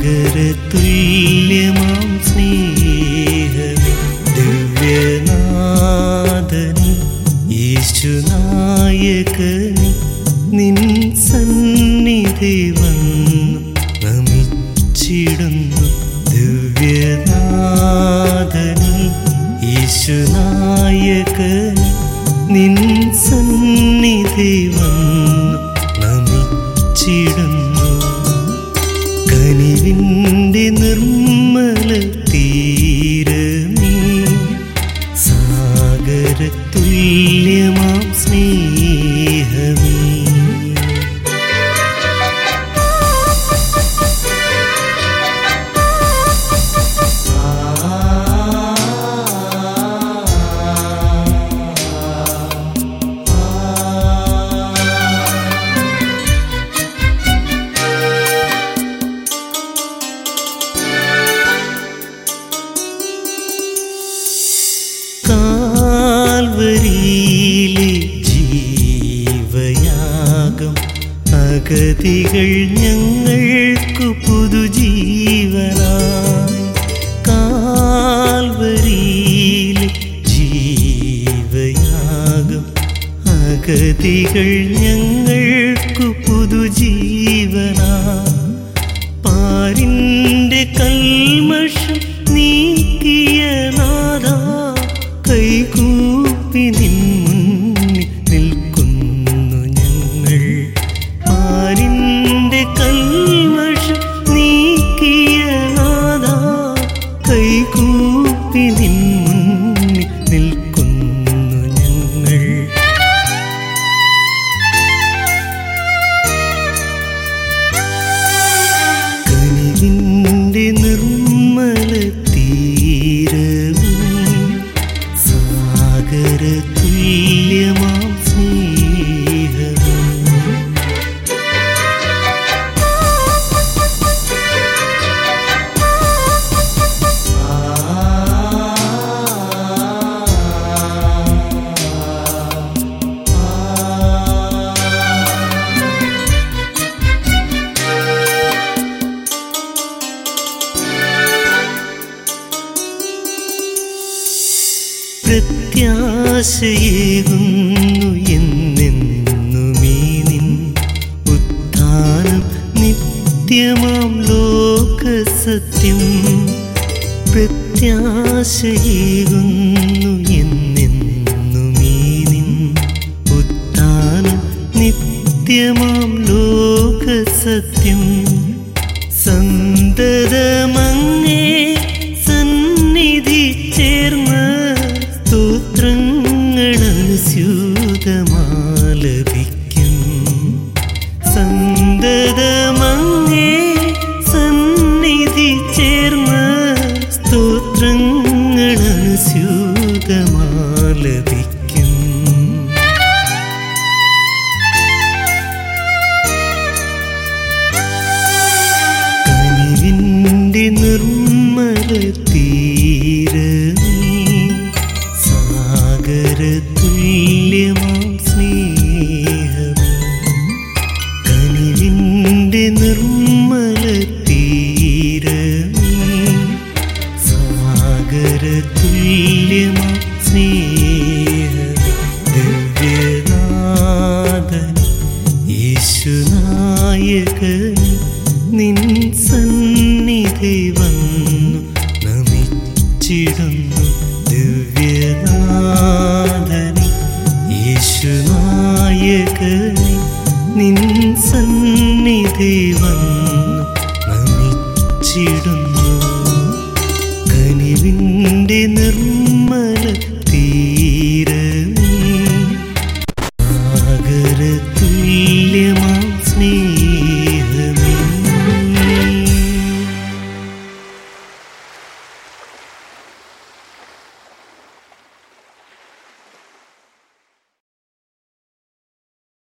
സാഗരതുല്യമാം സ്നേഹമേ ദിവ്യനാഥനി യേശുനായകനി നിൻ സന്നിധി വന്നു നമിച്ചിടുന്നു ദിവ്യനാഥനി യേശുനായകനി നിൻ സന്നിധി വന്നു നമിച്ചിടുന്നു കനിവിൻ്റെ നിർമ്മല തീരമേ സാഗര തുല്യമാം സ്നേഹമേ കാൽവരിയിലെ ജീവയാഗം അഗതികൾ ഞങ്ങൾക്കു പുതുജീവനായി കാൽവരിയിലെ ജീവയാഗം അഗതികൾ ഞങ്ങൾക്കു പുതുജീവനായി പാരിന്റെ കൽമഷം നീക്കിയ നാഥ കൈകൂപ്പി നിൻ മുന്നിൽ നിൽക്കുന്നു ഞങ്ങൾ പാരിന്റെ കൽമഷം നീക്കിയ നാഥ കൈകൂപ്പി നിൻ മുന്നിൽ നിൽക്കുന്നു ഞങ്ങൾ കനിവിൻ്റെ നിർമ്മല തീരമേ സാഗര തുല്യമാം സ്നേഹമേ പ്രത്യാശയേകുന്നു എന്നെന്നുമീ നിൻ ഉത്ഥാനം നിത്യമാം ലോകസത്യം പ്രത്യാശയേകുന്നു എന്നെന്നുമീ നിൻ ഉത്ഥാനം നിത്യമാം ലോകസത്യം സന്തതമങ്ങേ സന്നിധി ചേർന്ന് സ്തോത്രങ്ങളനുസ്യൂതമാലപിക്കും സന്തതമങ്ങേ സന്നിധി ചേർന്ന് സ്തോത്രങ്ങളനുസ്യൂതമാലപിക്കും കനിവിൻ്റെ നിർമ്മല തീരമേ സാഗര തുല്യമാം സ്നേഹമേ കനിവിൻ്റെ നിർമ്മല തീരമേ സാഗര തുല്യമാം സ്നേഹമേ ദിവ്യനാഥൻ യേശുനായകൻ നിൻ സന്നിധി വന്നു നമിച്ചിടുന്നു ദിവ്യനാഥനി യേശുനായകനി നിൻ സന്നിധി വന്നു നമിച്ചിടുന്നു കനിവിൻ്റെ നിർമ്മല